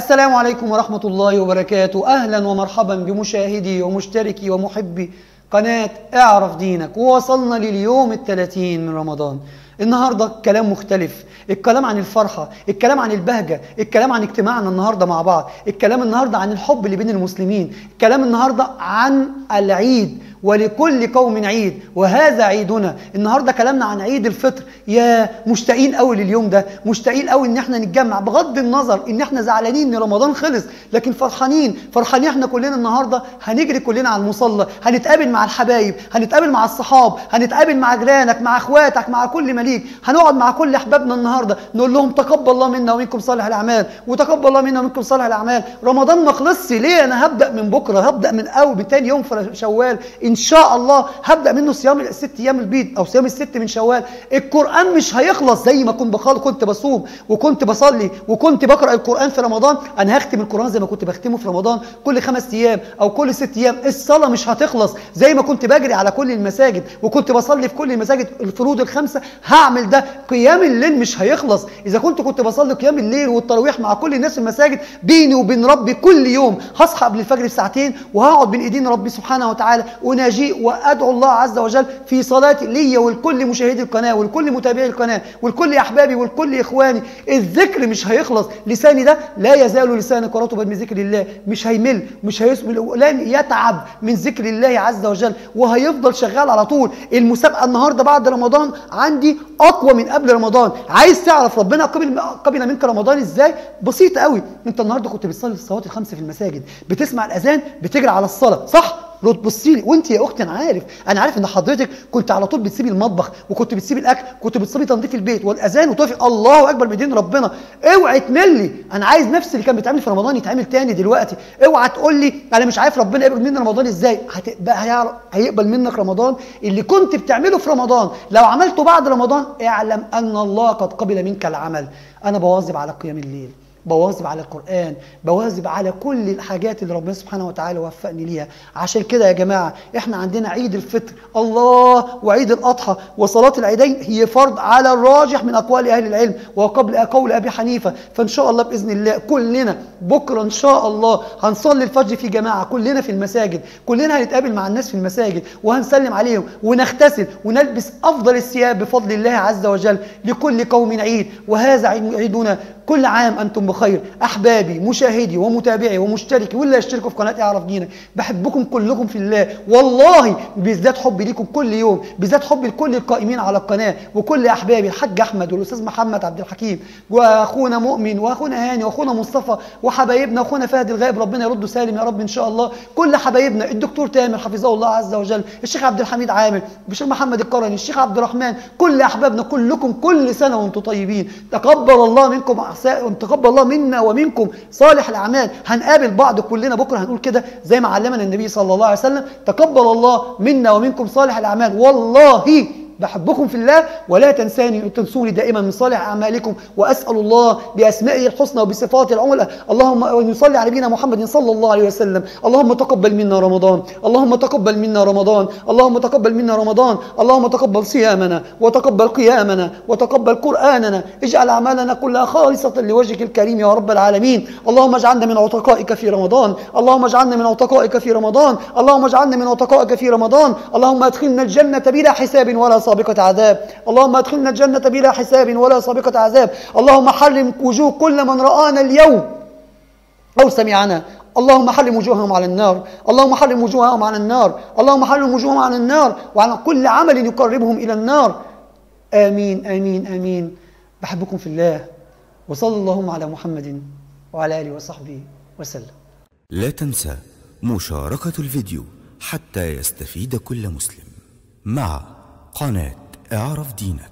السلام عليكم ورحمة الله وبركاته أهلا ومرحبا بمشاهدي ومشتركي ومحبي قناة اعرف دينك ووصلنا لليوم الثلاثين من رمضان النهاردة كلام مختلف الكلام عن الفرحة الكلام عن البهجة الكلام عن اجتماعنا النهاردة مع بعض الكلام النهاردة عن الحب اللي بين المسلمين الكلام النهاردة عن العيد ولكل قوم عيد وهذا عيدنا النهارده كلامنا عن عيد الفطر يا مشتاقين قوي لليوم ده مشتاقين قوي ان احنا نتجمع بغض النظر ان احنا زعلانين ان رمضان خلص لكن فرحانين فرحانين احنا كلنا النهارده هنجري كلنا على المصلى هنتقابل مع الحبايب هنتقابل مع الصحاب هنتقابل مع جيرانك مع اخواتك مع كل مليك هنقعد مع كل احبابنا النهارده نقول لهم تقبل الله منا ومنكم صالح الاعمال وتقبل الله منا ومنكم صالح الاعمال رمضان ما خلصش ليه انا هبدا من بكره هبدا من اول من تاني يوم في شوال ان شاء الله هبدا منه صيام الست ايام البيض او صيام الست من شوال القران مش هيخلص زي ما كنت بخال كنت بصوم وكنت بصلي وكنت بقرا القران في رمضان انا هختم القران زي ما كنت بختمه في رمضان كل خمس ايام او كل ست ايام الصلاه مش هتخلص زي ما كنت بجري على كل المساجد وكنت بصلي في كل المساجد الفروض الخمسه هعمل ده قيام الليل مش هيخلص اذا كنت كنت بصلي قيام الليل والتراويح مع كل الناس في المساجد بيني وبين ربي كل يوم هصحى قبل الفجر بساعتين وهقعد بين ايدين ربي سبحانه وتعالى اناجيه وادعو الله عز وجل في صلاتي لي ولكل مشاهدي القناه ولكل متابعي القناه ولكل احبابي ولكل اخواني الذكر مش هيخلص لساني ده لا يزال لسانك رطبا من ذكر الله مش هيمل مش هيسمل لن يتعب من ذكر الله عز وجل وهيفضل شغال على طول المسابقه النهارده بعد رمضان عندي اقوى من قبل رمضان عايز تعرف ربنا قبل قبل منك رمضان ازاي بسيط قوي انت النهارده كنت بتصلي الصلوات الخمس في المساجد بتسمع الاذان بتجري على الصلاه صح تبصي لي وانت يا اختي انا عارف انا عارف ان حضرتك كنت على طول بتسيبي المطبخ وكنت بتسيبي الاكل كنت بتسيبي تنظيف البيت والاذان وتقفي الله اكبر من دين ربنا اوعي تملي انا عايز نفس اللي كان بيتعمل في رمضان يتعمل تاني دلوقتي اوعى تقول لي انا مش عارف ربنا يقبل مني رمضان ازاي هتبقى هيقبل منك رمضان اللي كنت بتعمله في رمضان لو عملته بعد رمضان اعلم ان الله قد قبل منك العمل انا بواظب على قيام الليل بواظب على القرآن بواظب على كل الحاجات اللي ربنا سبحانه وتعالى وفقني ليها عشان كده يا جماعة احنا عندنا عيد الفطر الله وعيد الأضحى وصلاة العيدين هي فرض على الراجح من أقوال أهل العلم وقبل قول أبي حنيفة فإن شاء الله بإذن الله كلنا بكرة إن شاء الله هنصلي الفجر في جماعة كلنا في المساجد كلنا هنتقابل مع الناس في المساجد وهنسلم عليهم ونغتسل ونلبس أفضل الثياب بفضل الله عز وجل لكل قوم عيد وهذا عيدنا كل عام أنتم بخير أحبابي مشاهدي ومتابعي ومشتركي واللي يشتركوا في قناة اعرف دينك بحبكم كلكم في الله والله بيزداد حبي ليكم كل يوم بيزداد حبي لكل القائمين على القناة وكل أحبابي الحاج أحمد والأستاذ محمد عبد الحكيم وأخونا مؤمن وأخونا هاني وأخونا مصطفى وحبايبنا أخونا فهد الغائب ربنا يرده سالم يا رب إن شاء الله كل حبايبنا الدكتور تامر حفظه الله عز وجل الشيخ عبد الحميد عامر الشيخ محمد القرني الشيخ عبد الرحمن كل أحبابنا كلكم كل سنة وأنتم طيبين تقبل الله منكم تقبل الله منا ومنكم صالح الاعمال هنقابل بعض كلنا بكره هنقول كده زي ما علمنا النبي صلى الله عليه وسلم تقبل الله منا ومنكم صالح الاعمال والله بحبكم في الله ولا تنساني تنسوني دائما من صالح اعمالكم واسال الله باسمائه الحسنى وبصفاته العلى اللهم نصلي على نبينا محمد صلى الله عليه وسلم اللهم تقبل منا رمضان اللهم تقبل منا رمضان اللهم تقبل منا رمضان اللهم تقبل صيامنا وتقبل قيامنا وتقبل قراننا اجعل اعمالنا كلها خالصه لوجهك الكريم يا رب العالمين اللهم اجعلنا من عتقائك في رمضان اللهم اجعلنا من عتقائك في رمضان اللهم اجعلنا من عتقائك في رمضان اللهم ادخلنا الجنه بلا حساب ولا سابقة عذاب اللهم ادخلنا الجنة بلا حساب ولا سابقة عذاب اللهم حرم وجوه كل من رآنا اليوم أو سمعنا اللهم حرم وجوههم على النار اللهم حرم وجوههم على النار اللهم حرم وجوههم على النار وعلى كل عمل يقربهم إلى النار آمين آمين آمين بحبكم في الله وصلى اللهم على محمد وعلى آله وصحبه وسلم لا تنسى مشاركة الفيديو حتى يستفيد كل مسلم مع قناة اعرف دينك